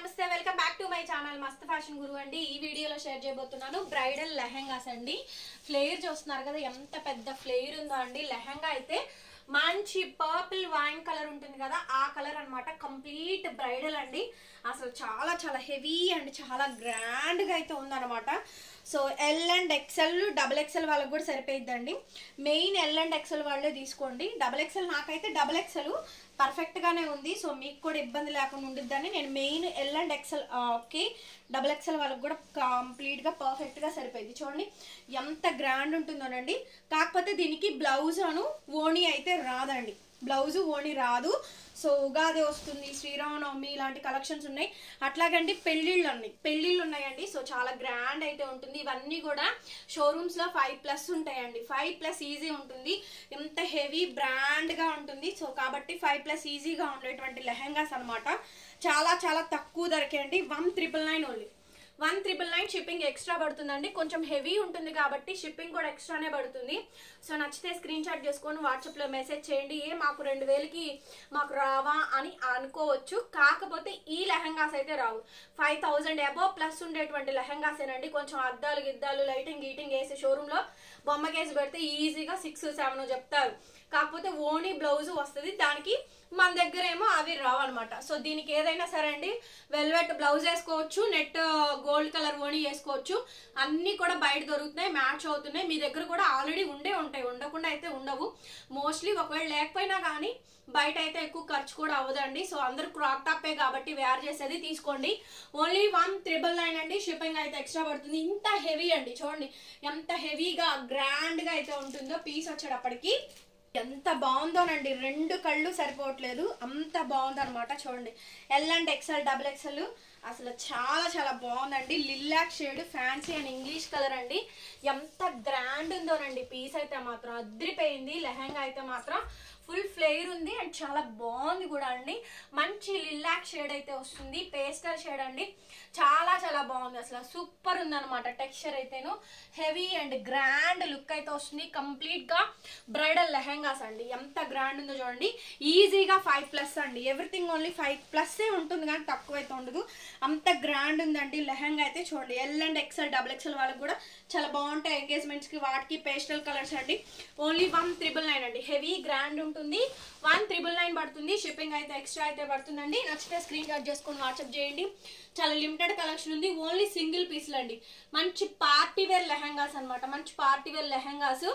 నమస్తే welcome back to my channel Mast fashion Guru అండి ఈ వీడియోలో షేర్ చేయబోతున్నాను బ్రైడల్ లెహెంగాస్ అండి ఫ్లేర్ చూస్తున్నారు కదా ఎంత పెద్ద ఫ్లేర్ ఉందో అండి లెహెంగా అయితే మంచి పర్పుల్ వైన్ కలర్ ఉంటుంది కదా ఆ కలర్ అన్నమాట కంప్లీట్ బ్రైడల్ అండి అసలు చాలా చాలా హెవీ అండ్ చాలా గ్రాండ్ గా అయితే ఉందన్నమాట so L and XL double XL వాళ్ళకి కూడా సరిపోయిద్దండి మెయిన్ ఎల్ అండ్ ఎక్సెల్ వాళ్ళే తీసుకోండి డబుల్ ఎక్సెల్ నాకైతే డబుల్ ఎక్సెల్ పర్ఫెక్ట్ గానే ఉంది సో మీకు కూడా ఇబ్బంది లేకుండా ఉండిద్దని నేను main L and XL okay double XL వాళ్ళకి కూడా కంప్లీట్ గా పర్ఫెక్ట్ గా సరిపోయింది చూడండి ఎంత గ్రాండ్ ఉంటుందోనండి కాకపోతే దీనికి బ్లౌజ్ అను ఓణి అయితే రాదండి బ్లౌజ్ ఓణి రాదు సో ఉగాది వస్తుంది శ్రీరామనవమి ఇలాంటి కలెక్షన్స్ ఉన్నాయి అట్లాగండి పెళ్ళిళ్ళు ఉన్నాయి పెళ్ళిళ్ళు ఉన్నాయండి సో చాలా గ్రాండ్ అయితే ఉంటుంది ఇవన్నీ కూడా షోరూమ్స్ లో ఫైవ్ ప్లస్ ఉంటాయండి ఫైవ్ ప్లస్ ఈజీ ఉంటుంది ఎంత హెవీ బ్రాండ్ గా ఉంటుంది సో కాబట్టి ఫైవ్ ప్లస్ ఈజీగా ఉండేటువంటి లెహెంగాస్ అన్నమాట చాలా చాలా తక్కువ ధరకే అండి one triple nine only one triple nine shipping extra పడుతుందండి కొంచెం హెవీ ఉంటుంది కాబట్టి షిప్పింగ్ కూడా ఎక్స్ట్రానే పడుతుంది సో నచ్చితే స్క్రీన్ షాట్ చేసుకొని వాట్సాప్లో మెసేజ్ చేయండి ఏ మాకు రెండు వేలకి మాకు రావా అని అనుకోవచ్చు కాకపోతే ఈ లెహంగాస్ అయితే రావు ఫైవ్ థౌజండ్ అబోవ్ ప్లస్ ఉండేటువంటి లెహంగాస్ ఏనండి కొంచెం అద్దాలు గిద్దాలు లైటింగ్ గీటింగ్ వేసి షోరూంలో బొమ్మ కేసు పెడితే ఈజీగా సిక్స్ సెవెన్ చెప్తారు కాకపోతే ఓనీ బ్లౌజ్ వస్తుంది దానికి మన దగ్గర ఏమో అవి రావన్నమాట సో దీనికి ఏదైనా సరే అండి వెల్వెట్ బ్లౌజ్ వేసుకోవచ్చు నెట్ గోల్డ్ కలర్ ఓణి వేసుకోవచ్చు అన్నీ కూడా బయట దొరుకుతున్నాయి మ్యాచ్ అవుతున్నాయి మీ దగ్గర కూడా ఆల్రెడీ ఉండే ఉంటాయి ఉండకుండా అయితే ఉండవు మోస్ట్లీ ఒకవేళ లేకపోయినా కానీ బయట అయితే ఎక్కువ ఖర్చు కూడా అవ్వదండి సో అందరు క్రాప్ టాపే కాబట్టి వేర్ చేసేది తీసుకోండి ఓన్లీ వన్ త్రిబుల్ నైన్ అండి షిప్పింగ్ అయితే ఎక్స్ట్రా పడుతుంది ఇంత హెవీ అండి చూడండి ఎంత హెవీగా గ్రాండ్గా అయితే ఉంటుందో పీస్ వచ్చేటప్పటికి ఎంత బాగుందోనండి రెండు కళ్ళు సరిపోవట్లేదు అంత బాగుందన్నమాట చూడండి L and XL double XL అసలు చాలా చాలా బాగుందండి lilac shade fancy and English colour అండి ఎంత గ్రాండ్ ఉందోనండి పీస్ అయితే మాత్రం అద్రిపోయింది లెహంగా అయితే మాత్రం ఫుల్ ఫ్లేర్ ఉంది అండ్ చాలా బాగుంది కూడా అండి మంచి లిల్లాక్ షేడ్ అయితే వస్తుంది పేస్టల్ షేడ్ అండి చాలా చాలా బాగుంది అసలు సూపర్ ఉందన్నమాట టెక్స్చర్ అయితేను హెవీ అండ్ గ్రాండ్ లుక్ అయితే వస్తుంది కంప్లీట్ గా బ్రైడల్ లెహెంగాస్ అండి ఎంత గ్రాండ్ ఉందో చూడండి ఈజీగా ఫైవ్ ప్లస్ అండి ఎవ్రీథింగ్ ఓన్లీ ఫైవ్ ప్లస్ ఉంటుంది కానీ తక్కువ అయితే ఉండదు అంత గ్రాండ్ ఉందండి లెహంగా అయితే చూడండి L and XL double XL వాళ్ళకి కూడా చాలా బాగుంటాయి ఎంగేజ్మెంట్స్ కి వాటికి పేస్టల్ కలర్స్ అండి ఓన్లీ వన్ త్రిబుల్ నైన్ అండి హెవీ గ్రాండ్ ఉంటుంది వన్ త్రిబుల్ నైన్ పడుతుంది షిప్పింగ్ అయితే ఎక్స్ట్రా అయితే పడుతుందండి నచ్చితే స్క్రీన్ షాట్ చేసుకొని వాట్సాప్ చేయండి చాలా లిమిటెడ్ కలెక్షన్ ఉంది ఓన్లీ సింగిల్ పీస్లు అండి మంచి పార్టీ వేర్ లెహంగాస్ అన్నమాట మంచి పార్టీ వేర్ లెహంగాస్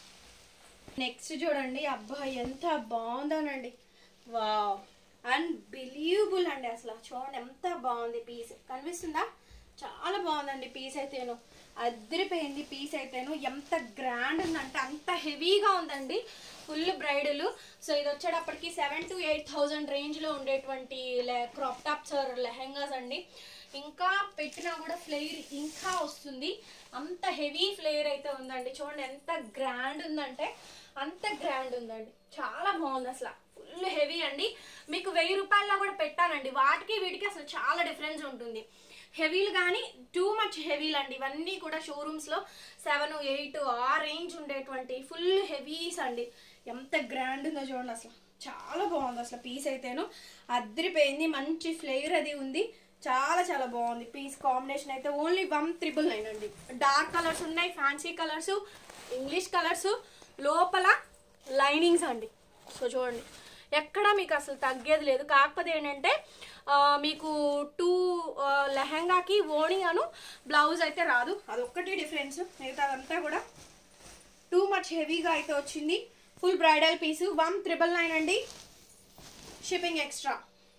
నెక్స్ట్ చూడండి అబ్బా ఎంత బాగుందోనండి వావ్ అన్బిలీవబుల్ అండి అసలు చూడండి ఎంత బాగుంది పీస్ కనిపిస్తుందా చాలా బాగుందండి పీస్ అయితేను అదిరిపోయింది పీస్ అయితేను ఎంత గ్రాండ్ ఉందంటే అంత హెవీగా ఉందండి ఫుల్ బ్రైడల్ సో ఇది వచ్చేటప్పటికి సెవెన్ టు ఎయిట్ థౌజండ్ రేంజ్లో ఉండేటువంటి క్రాప్ టాప్స్ లెహెంగాస్ అండి ఇంకా పెట్టినా కూడా ఫ్లేర్ ఇంకా వస్తుంది అంత హెవీ ఫ్లేర్ అయితే ఉందండి చూడండి ఎంత గ్రాండ్ ఉందంటే అంత గ్రాండ్ ఉందండి చాలా బాగుంది అసలు ఫుల్ హెవీ అండి మీకు వెయ్యి రూపాయల్లో కూడా పెట్టానండి వాటికి వీటికి అసలు చాలా డిఫరెన్స్ ఉంటుంది హెవీలు కానీ టూ మచ్ హెవీలు అండి ఇవన్నీ కూడా షోరూమ్స్లో సెవెన్ ఎయిట్ ఆ రేంజ్ ఉండేటువంటి ఫుల్ హెవీస్ అండి ఎంత గ్రాండ్ ఉందో చూడండి అసలు చాలా బాగుంది అసలు పీస్ అయితేను అద్దరిపోయింది మంచి ఫ్లేవర్ అది ఉంది చాలా చాలా బాగుంది పీస్ కాంబినేషన్ అయితే ఓన్లీ వన్ త్రిబుల్ నైన్ అండి డార్క్ కలర్స్ ఉన్నాయి ఫ్యాన్సీ కలర్స్ ఇంగ్లీష్ కలర్స్ లోపల లైనింగ్స్ అండి సో చూడండి ఎక్కడ మీకు అసలు తగ్గేది లేదు కాకపోతే ఏంటంటే ఆ, మీకు టూ లెహంగాకి ఓణి అను బ్లౌజ్ అయితే రాదు అదొక్కటి డిఫరెన్స్ మిగతాదంతా కూడా టూ మచ్ హెవీగా అయితే వచ్చింది full bridal piece one triple nine అండి షిప్పింగ్ ఎక్స్ట్రా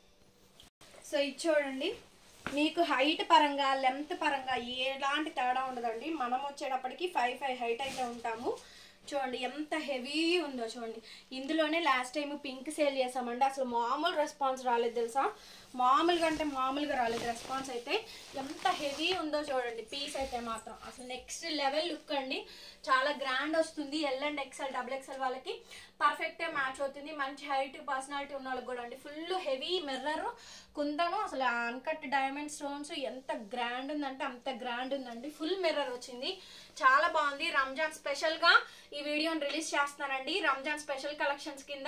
సో ఇది చూడండి మీకు హైట్ పరంగా లెంత్ పరంగా ఎలాంటి తేడా ఉండదండి మనం వచ్చేటప్పటికి ఫైవ్ ఫైవ్ హైట్ అయితే ఉంటాము చూడండి ఎంత హెవీ ఉందో చూడండి ఇందులోనే లాస్ట్ టైం పింక్ సేల్ చేసామండి అసలు మామూలు రెస్పాన్స్ రాలేదు తెలుసా మామూలుగా అంటే మామూలుగా రాలేదు రెస్పాన్స్ అయితే ఎంత హెవీ ఉందో చూడండి పీస్ అయితే మాత్రం అసలు నెక్స్ట్ లెవెల్ లుక్ అండి చాలా గ్రాండ్ వస్తుంది L and XL double XL వాళ్ళకి పర్ఫెక్టే మ్యాచ్ అవుతుంది మంచి హైట్ పర్సనాలిటీ ఉన్న వాళ్ళకి కూడా అండి ఫుల్ హెవీ మిర్రర్ కుందను అసలు అన్కట్ డైమండ్ స్టోన్స్ ఎంత గ్రాండ్ ఉందంటే అంత గ్రాండ్ ఉందండి ఫుల్ మిర్రర్ వచ్చింది చాలా బాగుంది రంజాన్ స్పెషల్ గా ఈ వీడియోని రిలీజ్ చేస్తున్నానండి రంజాన్ స్పెషల్ కలెక్షన్స్ కింద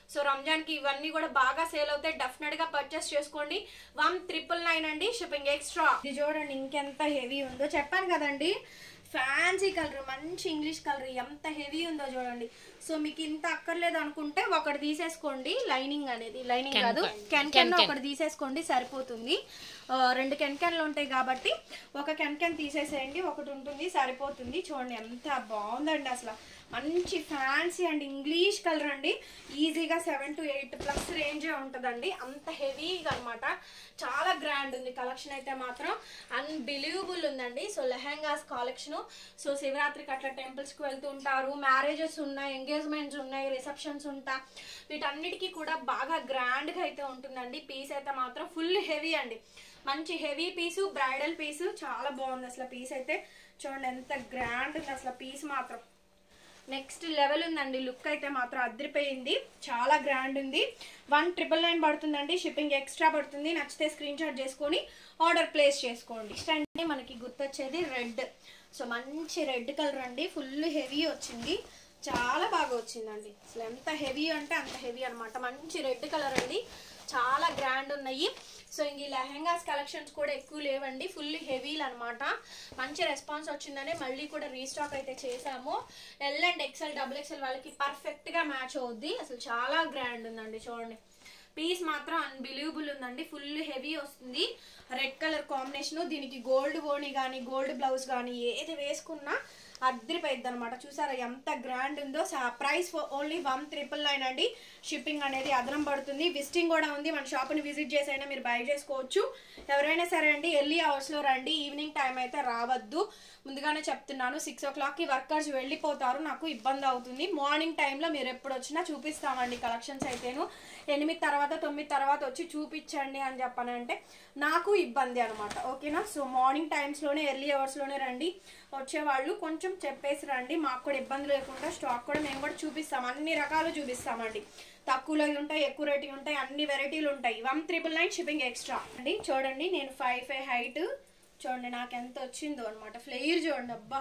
సో రంజాన్కి ఇవన్నీ కూడా బాగా సేల్ అవుతాయి డెఫినెట్ గా పర్చేస్ చేసుకోండి వన్ ట్రిపుల్ నైన్ అండి షిప్పింగ్ ఎక్స్ట్రా ఇది చూడండి ఇంకెంత హెవీ ఉందో చెప్పాను కదండి ఫ్యాన్సీ కలర్ మంచి ఇంగ్లీష్ కలర్ ఎంత హెవీ ఉందో చూడండి సో మీకు ఇంత అక్కర్లేదు అనుకుంటే ఒకటి తీసేసుకోండి లైనింగ్ అనేది లైనింగ్ కాదు కెన్ కెన్ ఒకటి తీసేసుకోండి సరిపోతుంది ఆ, రెండు కెన్ కెన్లు ఉంటాయి కాబట్టి ఒక కెన్ కెన్ తీసేసేయండి ఒకటి ఉంటుంది సరిపోతుంది చూడండి ఎంత బాగుందండి అసలు మంచి ఫ్యాన్సీ అండ్ ఇంగ్లీష్ కలర్ అండి ఈజీగా సెవెన్ టు ఎయిట్ ప్లస్ రేంజే ఉంటుందండి అంత హెవీగా అనమాట చాలా గ్రాండ్ ఉంది కలెక్షన్ అయితే మాత్రం అన్బిలీవబుల్ ఉందండి సో లెహెంగాస్ కలెక్షన్ సో శివరాత్రికి అట్లా టెంపుల్స్కి వెళ్తూ ఉంటారు మ్యారేజెస్ ఉన్నాయి ఎంగేజ్మెంట్స్ ఉన్నాయి రిసెప్షన్స్ ఉంటా వీటన్నిటికీ కూడా బాగా గ్రాండ్గా అయితే ఉంటుందండి పీస్ అయితే మాత్రం ఫుల్ హెవీ అండి మంచి హెవీ పీసు బ్రైడల్ పీసు చాలా బాగుంది అసలు పీస్ అయితే చూడండి ఎంత గ్రాండ్ ఉంది అసలు పీస్ మాత్రం నెక్స్ట్ లెవెల్ ఉందండి లుక్ అయితే మాత్రం అదిరిపోయింది చాలా గ్రాండ్ ఉంది వన్ ట్రిపుల్ నైన్ పడుతుందండి షిప్పింగ్ ఎక్స్ట్రా పడుతుంది నచ్చితే స్క్రీన్ షాట్ చేసుకొని ఆర్డర్ ప్లేస్ చేసుకోండి నెక్స్ట్ అంటే మనకి గుర్తొచ్చేది రెడ్ సో మంచి రెడ్ కలర్ అండి ఫుల్ హెవీ వచ్చింది చాలా బాగా వచ్చిందండి అసలు ఎంత హెవీ అంటే అంత హెవీ అన్నమాట మంచి రెడ్ కలర్ అండి చాలా గ్రాండ్ ఉన్నాయి సో ఇంక ఈ లెహెంగాస్ కలెక్షన్స్ కూడా ఎక్కువ లేవండి ఫుల్ హెవీలు అనమాట మంచి రెస్పాన్స్ వచ్చిందనే మళ్ళీ కూడా రీస్టాక్ అయితే చేసాము L and XL double XL వాళ్ళకి పర్ఫెక్ట్ గా మ్యాచ్ అవుద్ది అసలు చాలా గ్రాండ్ ఉందండి చూడండి పీస్ మాత్రం అన్బిలీవబుల్ ఉందండి ఫుల్ హెవీ వస్తుంది రెడ్ కలర్ కాంబినేషన్ దీనికి గోల్డ్ ఓణి కానీ గోల్డ్ బ్లౌజ్ కానీ ఏది వేసుకున్నా అద్దరిపోయిద్ది అనమాట చూసారా ఎంత గ్రాండ్ ఉందో price only one triple nine అండి షిప్పింగ్ అనేది అదనం పడుతుంది విజిటింగ్ కూడా ఉంది మన షాప్ని విజిట్ చేసి అయినా మీరు బై చేసుకోవచ్చు ఎవరైనా సరే అండి ఎర్లీ అవర్స్లో రండి ఈవినింగ్ టైం అయితే రావద్దు ముందుగానే చెప్తున్నాను సిక్స్ ఓ క్లాక్కి వర్కర్స్ వెళ్ళిపోతారు నాకు ఇబ్బంది అవుతుంది మార్నింగ్ టైంలో మీరు ఎప్పుడు వచ్చినా చూపిస్తామండి కలెక్షన్స్ అయితేను ఎనిమిది తర్వాత తొమ్మిది తర్వాత వచ్చి చూపించండి అని చెప్పానంటే నాకు ఇబ్బంది అనమాట ఓకేనా సో మార్నింగ్ టైమ్స్లోనే ఎర్లీ అవర్స్లోనే రండి వచ్చేవాళ్ళు కొంచెం చెప్పేసి రండి మాకు కూడా ఇబ్బంది లేకుండా స్టాక్ కూడా మేము కూడా చూపిస్తాం అన్ని రకాలు చూపిస్తామండి తక్కువలో ఉంటాయి ఎక్కువ రేటు ఉంటాయి అన్ని వెరైటీలు ఉంటాయి one triple nine shipping extra అండి చూడండి నేను ఫైవ్ ఫైవ్ హైట్ చూడండి నాకు ఎంత వచ్చిందో అనమాట ఫ్లేయర్ చూడండి అబ్బా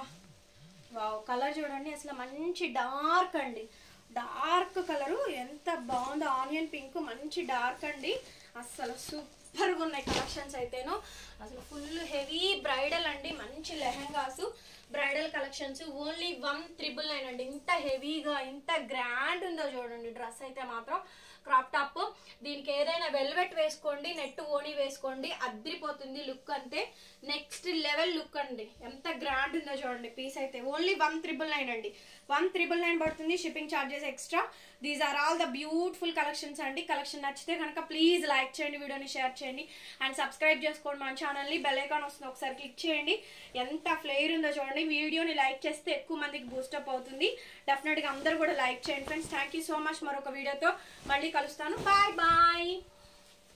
వావ్ కలర్ చూడండి అసలు మంచి డార్క్ అండి డార్క్ కలరు ఎంత బాగుందో ఆనియన్ పింక్ మంచి డార్క్ అండి అసలు సూపర్గా ఉన్నాయి కలెక్షన్స్ అయితేను అసలు ఫుల్ హెవీ బ్రైడల్ అండి మంచి lehengas bridal collections only one triple nine అండి ఇంత హెవీగా ఇంత గ్రాండ్ ఉందో చూడండి డ్రెస్ అయితే మాత్రం క్రాప్ టాప్ దీనికి ఏదైనా వెల్వెట్ వేసుకోండి నెట్ ఓణి వేసుకోండి అద్రిపోతుంది లుక్ అంతే నెక్స్ట్ లెవెల్ లుక్ అండి ఎంత గ్రాండ్ ఉందో చూడండి పీస్ అయితే ఓన్లీ వన్ త్రిబుల్ నైన్ అండి వన్ త్రిబుల్ నైన్ పడుతుంది shipping charges extra these are all the beautiful collections అండి కలెక్షన్ నచ్చితే కనుక ప్లీజ్ లైక్ చేయండి వీడియోని షేర్ చేయండి అండ్ సబ్స్క్రైబ్ చేసుకోండి మన ఛానల్ని బెల్ ఐకాన్ వస్తుంది ఒకసారి క్లిక్ చేయండి ఎంత ఫ్లేర్ ఉందో చూడండి వీడియోని లైక్ చేస్తే ఎక్కువ మందికి బూస్టప్ అవుతుంది డెఫినెట్గా అందరూ కూడా లైక్ చేయండి friends thank you so much మరొక వీడియోతో మళ్ళీ కలుస్తాను బాయ్ బాయ్